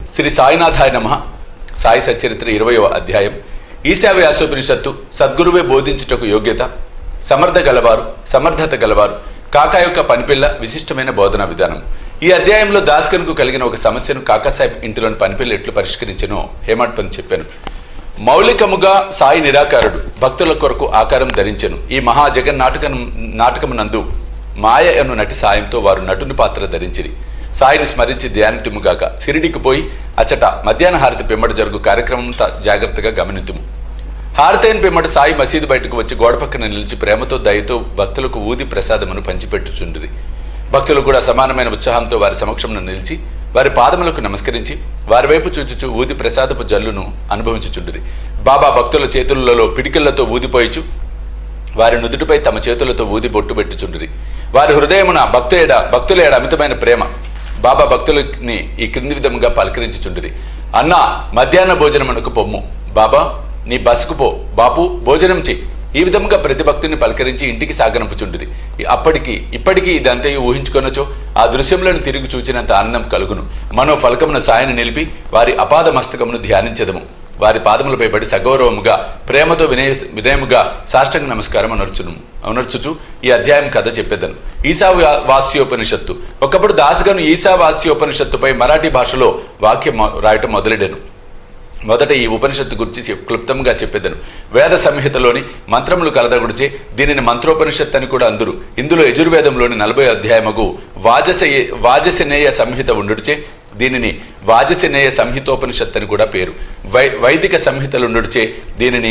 శ్రీ సాయినాథాయ నమ సాయి సచరిత్ర ఇరవయవ అధ్యాయం ఈశావ్యాసోపనిషత్తు సద్గురువే బోధించుటకు యోగ్యత సమర్థ గలవారు సమర్థత గలవారు కాకా యొక్క పనిపిల్ల విశిష్టమైన బోధనా విధానం ఈ అధ్యాయంలో దాస్కన్కు కలిగిన ఒక సమస్యను కాకాసాహెబ్ ఇంటిలోని పనిపిల్ల ఎట్లు పరిష్కరించనో హేమాడ్ పని చెప్పాను మౌలికముగా సాయి నిరాకారుడు భక్తుల కొరకు ఆకారం ధరించెను ఈ మహా జగన్ నాటకం నాటకమునందు మాయ అను నటి సాయంతో వారు నటుని పాత్ర ధరించిరి సాయిని స్మరించి ధ్యానితుముగాక సిరిడికి పోయి అచట మధ్యాహ్న హారతి పిమ్మట జరుగు కార్యక్రమం జాగ్రత్తగా గమనితుము హారతైన పిమ్మట సాయి మసీదు బయటకు వచ్చి గోడ పక్కన నిలిచి ప్రేమతో దయతో భక్తులకు ఊది ప్రసాదమును పంచిపెట్టుచుండిరి భక్తులు కూడా సమానమైన ఉత్సాహంతో వారి సమక్షంలో నిలిచి వారి పాదములకు నమస్కరించి వారి వైపు చూచుచు ఊది ప్రసాదపు జల్లును అనుభవించుచుండిరి బాబా భక్తుల చేతులలో పిడికిళ్లతో ఊదిపోయిచు వారి నుదుటిపై తమ చేతులతో ఊది బొట్టు పెట్టుచుండిరి వారి హృదయమున భక్తులేడ భక్తులేడ అమితమైన ప్రేమ బాబా భక్తులని ఈ క్రింది విధముగా పలకరించుచుండిరి అన్నా మధ్యాహ్న భోజనమునకు పొమ్ము బాబా నీ బస్కు పో బాపు భోజనం చెయ్యి ఈ విధముగా ప్రతి భక్తుని పలకరించి ఇంటికి సాగనంపుచుండిరి అప్పటికి ఇప్పటికీ ఇదంతయు ఊహించుకొనచో ఆ దృశ్యములను తిరిగి చూచినంత ఆనందం కలుగును మనో ఫలకమున సాయని నిలిపి వారి అపాద మస్తకమును ధ్యానించదము వారి పాదములపై పడి సగౌరవముగా ప్రేమతో వినయ వినయముగా సాష్టంగ నమస్కారం అనర్చును అనర్చుచు ఈ అధ్యాయం కథ చెప్పేదను ఈశా వా- వాస్యోపనిషత్తు ఒకప్పుడు దాసగను ఈశా వాస్యోపనిషత్తుపై మరాఠీ భాషలో వాక్యం మొ- రాయటం మొదలెడాను మొదట ఈ ఉపనిషత్తు గురించి చెప్- క్లుప్తంగా చెప్పేదను వేద సంహితలోని మంత్రములు కలదగుడిచే దీనిని మంత్రోపనిషత్ అని కూడా అందురు ఇందులో యజుర్వేదంలోని నలభై అధ్యాయముకు వాజస వాజసనేయ సంహిత ఉండుడిచే దీనిని వాజసనేయ సంహితోపనిషత్ అని కూడా పేరు వై వైదిక సంహితలుండుడిచే దీనిని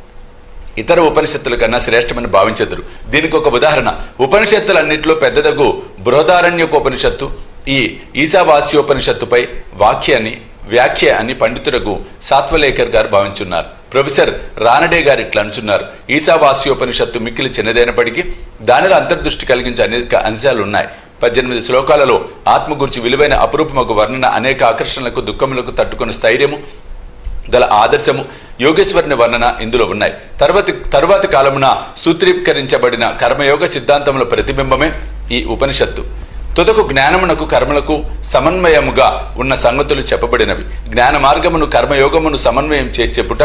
ఇతర ఉపనిషత్తుల కన్నా శ్రేష్టమని భావించెదరు దీనికి ఒక ఉదాహరణ ఉపనిషత్తులన్నింటిలో పెద్దదగు బృహదారణ్యకోపనిషత్తు ఈ ఈశావాస్యోపనిషత్తుపై వాక్యాన్ని వ్యాఖ్య అని పండితులకు సాత్వలేకర్ గారు భావించున్నారు ప్రొఫెసర్ రానడే గారు ఇట్లా అంటున్నారు ఈశావాస్యోపనిషత్తు మిక్కిలి చిన్నదైనప్పటికీ దానిలో అంతర్దృష్టి కలిగించే అనేక అంశాలు ఉన్నాయి పద్దెనిమిది శ్లోకాలలో ఆత్మ గురించి విలువైన అపురూపమగు వర్ణన అనేక ఆకర్షణలకు దుఃఖములకు తట్టుకుని స్థైర్యము గల ఆదర్శము యోగేశ్వరుని వర్ణన ఇందులో ఉన్నాయి తర్వాతి తరువాతి కాలమున సూత్రీకరించబడిన కర్మయోగ సిద్ధాంతముల ప్రతిబింబమే ఈ ఉపనిషత్తు తుదకు జ్ఞానమునకు కర్మలకు సమన్వయముగా ఉన్న సంగతులు చెప్పబడినవి జ్ఞాన మార్గమును కర్మయోగమును సమన్వయం చేసి చెప్పుట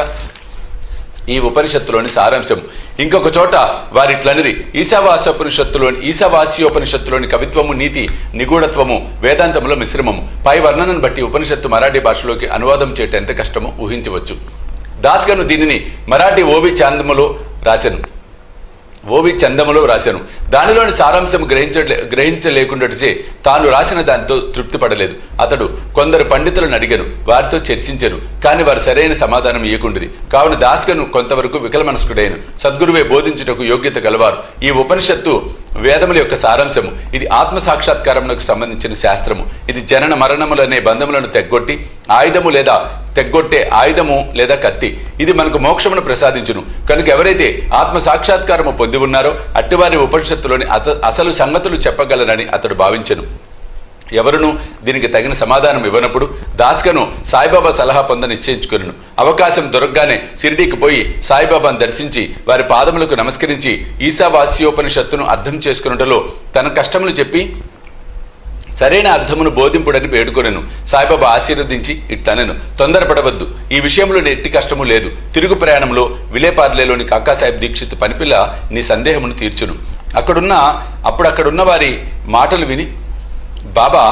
ఈ ఉపనిషత్తులోని సారాంశం ఇంకొక చోట వారిట్లనిరి ఈశావాస్యోపనిషత్తులోని ఈశావాస్యోపనిషత్తులోని కవిత్వము నీతి నిగూఢత్వము వేదాంతముల మిశ్రమము పై వర్ణనను బట్టి ఉపనిషత్తు మరాఠీ భాషలోకి అనువాదం చేయటం ఎంత కష్టమో ఊహించవచ్చు దాస్గను దీనిని మరాఠీ ఓవి చాందములో రాశాను ఓవి చందములో రాశాను దానిలోని సారాంశం గ్రహించ గ్రహించలేకుండాచే తాను రాసిన దానితో తృప్తి పడలేదు అతడు కొందరు పండితులను అడిగాను వారితో చర్చించాను కానీ వారు సరైన సమాధానం ఇవ్వకుండిరి కావున దాస్కను కొంతవరకు వికలమనస్కుడైన సద్గురువే బోధించుటకు యోగ్యత గలవారు ఈ ఉపనిషత్తు వేదముల యొక్క సారాంశము ఇది ఆత్మ సాక్షాత్కారమునకు సంబంధించిన శాస్త్రము ఇది జనన మరణములనే బంధములను తెగ్గొట్టి ఆయుధము లేదా తెగ్గొట్టే ఆయుధము లేదా కత్తి ఇది మనకు మోక్షమును ప్రసాదించును కనుక ఎవరైతే ఆత్మ సాక్షాత్కారము పొంది ఉన్నారో అట్టివారి ఉపనిషత్తులోని అత అసలు సంగతులు చెప్పగలరని అతడు భావించను ఎవరును దీనికి తగిన సమాధానం ఇవ్వనప్పుడు దాస్కను సాయిబాబా సలహా పొంద నిశ్చయించుకును అవకాశం దొరకగానే షిరిడీకి పోయి సాయిబాబాను దర్శించి వారి పాదములకు నమస్కరించి ఈశావాస్యోపనిషత్తును అర్థం చేసుకున్నటలో తన కష్టములు చెప్పి సరైన అర్థమును బోధింపుడని వేడుకొనెను సాయిబాబా ఆశీర్వదించి ఇట్లనెను తొందరపడవద్దు ఈ విషయంలో ఎట్టి కష్టము లేదు తిరుగు ప్రయాణంలో విలేపార్లేలోని కాకాసాహెబ్ దీక్షిత్ పనిపిల్ల నీ సందేహమును తీర్చును అక్కడున్న అప్పుడు అక్కడున్న వారి మాటలు విని బాబా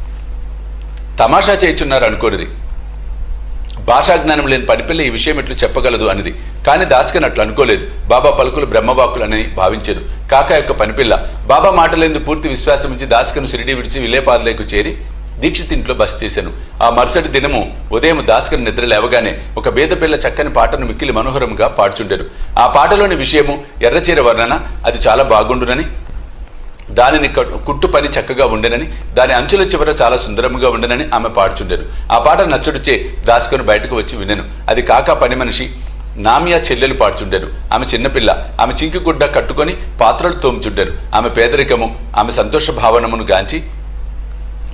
తమాషా చేయుచున్నారు అనుకోనిది భాషా జ్ఞానం లేని పనిపిల్ల ఈ విషయం ఎట్లు చెప్పగలదు అనిది కానీ దాస్కన్ అట్లు అనుకోలేదు బాబా పలుకులు బ్రహ్మవాకులని భావించాను కాక యొక్క పనిపిల్ల బాబా మాటలందు పూర్తి విశ్వాసం ఉంచి దాస్కను సిరిడి విడిచి విలేపార్లేకు చేరి దీక్షిత్ ఇంట్లో బస చేశాను ఆ మరుసటి దినము ఉదయం దాస్కన్ నిద్ర లేవగానే ఒక బీద పిల్ల చక్కని పాటను మిక్కిలి మనోహరంగా పాడుచుండెను ఆ పాటలోని విషయము ఎర్రచీర వర్ణన అది చాలా బాగుండునని దానిని కట్టు- కుట్టు పని చక్కగా ఉండెనని దాని అంచుల చివర చాలా సుందరముగా ఉండెనని ఆమె పాడుచుండెను ఆ పాట నచ్చుడిచే దాసుకొని బయటకు వచ్చి వినెను అది కాక పని మనిషి నామియా చెల్లెలు పాడుచుండెను ఆమె చిన్నపిల్ల ఆమె చింకి గుడ్డ కట్టుకొని పాత్రలు తోముచుండెను ఆమె పేదరికము ఆమె సంతోష భావనమును గాంచి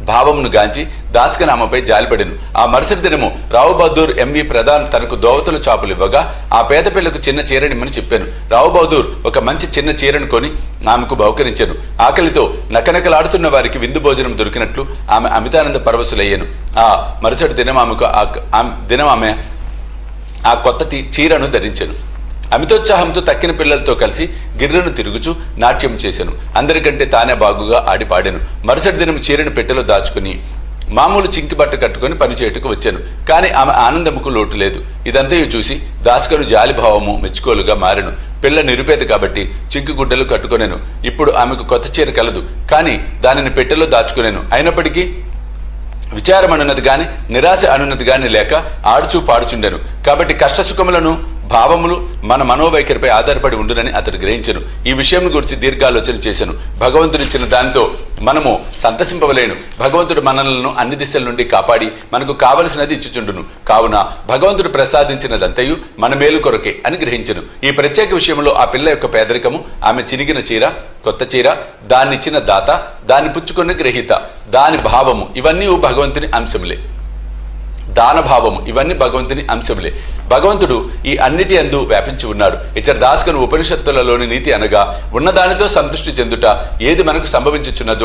భావమును గాంచి దాస్కన్ ఆమెపై జాలిపడెను ఆ మరుసటి దినము రావు బహదూర్ ఎంవి ప్రధాన్ తనకు దోవతలు చాపులు ఇవ్వగా ఆ పేద పిల్లకు చిన్న చీరనిమ్మని చెప్పాను రావు బహదూర్ ఒక మంచి చిన్న చీరను కొని ఆమెకు బహుకరించాను ఆకలితో నకనకలాడుతున్న వారికి విందు భోజనం దొరికినట్లు ఆమె అమితానంద పరవశులయ్యాను ఆ మరుసటి దినం ఆమెకు ఆ ఆమె- దినం ఆమె ఆ కొత్త తి- చీరను ధరించెను అమితోత్సాహంతో తక్కిన పిల్లలతో కలిసి గిర్రను తిరుగుచూ నాట్యం చేశాను అందరికంటే తానే బాగుగా ఆడి పాడాను మరుసటి దినం చీరను పెట్టెలో దాచుకుని మామూలు చింకి బట్ట కట్టుకొని పని చేయుటకు వచ్చాను కానీ ఆమె ఆనందముకు లోటు లేదు ఇదంతయు చూసి దాసుకను జాలిభావము మెచ్చుకోలుగా మారెను పిల్ల నిరుపేద కాబట్టి చింకి గుడ్డలు కట్టుకొనేను ఇప్పుడు ఆమెకు కొత్త చీర కలదు కానీ దానిని పెట్టెలో దాచుకునేను అయినప్పటికీ విచారం అనున్నది గాని నిరాశ అనున్నది గాని లేక ఆడుచూ పాడుచుండెను కాబట్టి కష్టసుఖములను భావములు మన మనోవైఖరిపై ఆధారపడి ఉండునని అతడు గ్రహించెను ఈ విషయం గురించి దీర్ఘాలోచన చేశాను భగవంతుడిచ్చిన దానితో మనము సంతసింపవలేను భగవంతుడు మనలను అన్ని దిశల నుండి కాపాడి మనకు కావలసినది ఇచ్చుచుండును కావున భగవంతుడు ప్రసాదించినదంతయు మన మేలు కొరకే అని గ్రహించెను ఈ ప్రత్యేక విషయంలో ఆ పిల్ల యొక్క పేదరికము ఆమె చినిగిన చీర కొత్త చీర దాన్నిచ్చిన దాత దాన్ని పుచ్చుకున్న గ్రహీత దాని భావము ఇవన్నీ భగవంతుని అంశములే దానభావము ఇవన్నీ భగవంతుని అంశములే భగవంతుడు ఈ అన్నిటి అందు వ్యాపించి ఉన్నాడు ఇతర దాస్కను ఉపనిషత్తులలోని నీతి అనగా ఉన్నదానితో సంతృష్టి చెందుట ఏది మనకు సంభవించుచున్నదో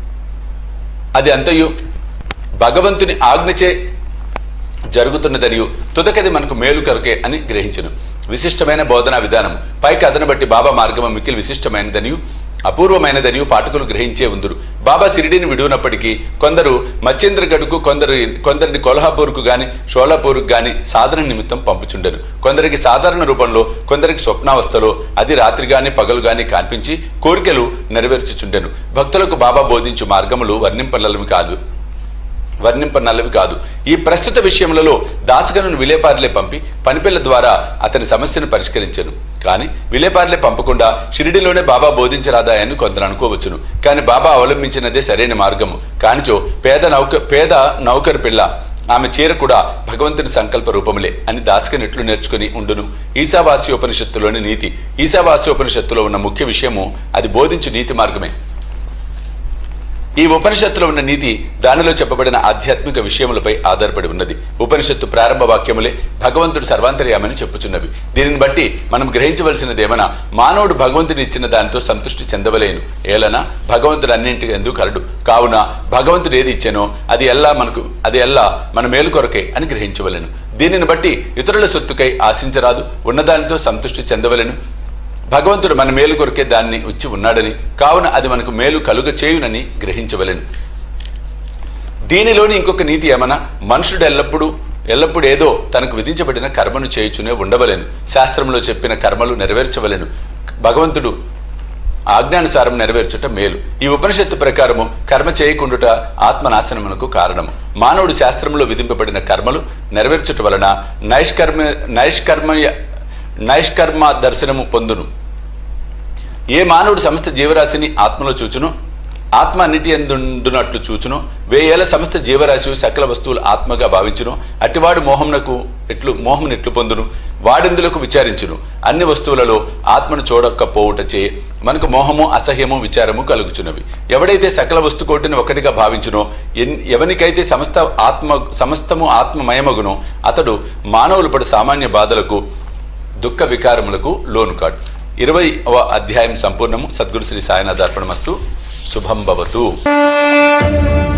అది అంతయు భగవంతుని ఆజ్ఞచే జరుగుతున్నదనియు తుదకది మనకు మేలు కరకే అని గ్రహించును విశిష్టమైన బోధనా విధానం పైకి అదను బట్టి బాబా మార్గము మిక్కిలి విశిష్టమైనదనియు అపూర్వమైనదనియు పాఠకులు గ్రహించే ఉందురు బాబా సిరిడిని విడువనప్పటికీ కొందరు మచ్చేంద్రగఢ్కు కొందరు కొందరిని కొల్హాపూర్కు గాని షోలాపూర్కు గాని సాధన నిమిత్తం పంపుచుండెను కొందరికి సాధారణ రూపంలో కొందరికి స్వప్నావస్థలో అది రాత్రి గాని పగలు గాని కనిపించి కోరికలు నెరవేర్చుచుండెను భక్తులకు బాబా బోధించు మార్గములు వర్ణింపలవి కాదు వర్ణింపనల్లవి కాదు ఈ ప్రస్తుత విషయములలో దాసగను విలేపార్లే పంపి పనిపిల్ల ద్వారా అతని సమస్యను పరిష్కరించను కానీ విలేపార్లే పంపకుండా షిరిడిలోనే బాబా బోధించరాదాయని కొందరు అనుకోవచ్చును కానీ బాబా అవలంబించినదే సరైన మార్గము కానిచో పేద నౌక పేద నౌకరు పిల్ల ఆమె చీర కూడా భగవంతుని సంకల్ప రూపములే అని దాసకని ఎట్లు నేర్చుకుని ఉండును ఈశావాస్యోపనిషత్తులోని నీతి ఈశావాస్యోపనిషత్తులో ఉన్న ముఖ్య విషయము అది బోధించు నీతి మార్గమే ఈ ఉపనిషత్తులో ఉన్న నీతి దానిలో చెప్పబడిన ఆధ్యాత్మిక విషయములపై ఆధారపడి ఉన్నది ఉపనిషత్తు ప్రారంభ వాక్యములే భగవంతుడు సర్వాంతర్యామని చెప్పుచున్నవి దీనిని బట్టి మనం గ్రహించవలసినదేమన్నా మానవుడు భగవంతుని ఇచ్చిన దానితో సంతృష్టి చెందవలేను ఏలన భగవంతుడు అన్నింటికి ఎందుకు కలడు కావున భగవంతుడు ఏది ఇచ్చానో అది ఎల్లా మనకు అది ఎల్లా మన మేలు కొరకే అని గ్రహించవలెను దీనిని బట్టి ఇతరుల సొత్తుకై ఆశించరాదు ఉన్నదానితో సంతృష్టి చెందవలెను భగవంతుడు మన మేలు కొరకే దాన్ని వచ్చి ఉన్నాడని కావున అది మనకు మేలు కలుగ చేయునని గ్రహించవలెను దీనిలోని ఇంకొక నీతి ఏమన్నా మనుషుడు ఎల్లప్పుడూ ఎల్లప్పుడు ఏదో తనకు విధించబడిన కర్మను చేయుచునే ఉండవలెను శాస్త్రంలో చెప్పిన కర్మలు నెరవేర్చవలెను భగవంతుడు ఆజ్ఞానుసారం నెరవేర్చుట మేలు ఈ ఉపనిషత్తు ప్రకారము కర్మ చేయకుండుట ఆత్మనాశనమునకు కారణము మానవుడు శాస్త్రంలో విధింపబడిన కర్మలు నెరవేర్చుట వలన నైష్కర్మ నైష్కర్మ నైష్కర్మ దర్శనము పొందును ఏ మానవుడు సమస్త జీవరాశిని ఆత్మలో చూచును ఆత్మ అన్నిటి ఎందునట్లు చూచును వేయేల సమస్త జీవరాశి సకల వస్తువులు ఆత్మగా భావించును అటివాడు మోహమునకు ఎట్లు మోహమును ఎట్లు పొందును వాడిందులకు విచారించును అన్ని వస్తువులలో ఆత్మను చూడకపోవుటచే మనకు మోహము అసహ్యము విచారము కలుగుచున్నవి ఎవడైతే సకల వస్తుకోటిని ఒకటిగా భావించునో ఎన్ ఎవనికైతే సమస్త ఆత్మ సమస్తము ఆత్మమయమగునో అతడు మానవులు పడు సామాన్య బాధలకు దుఃఖ వికారములకు లోను కాడు ఇరవైవ అధ్యాయం సంపూర్ణము సద్గురు శ్రీ సాయినాథ్ అర్పణమస్తు శుభం భవతు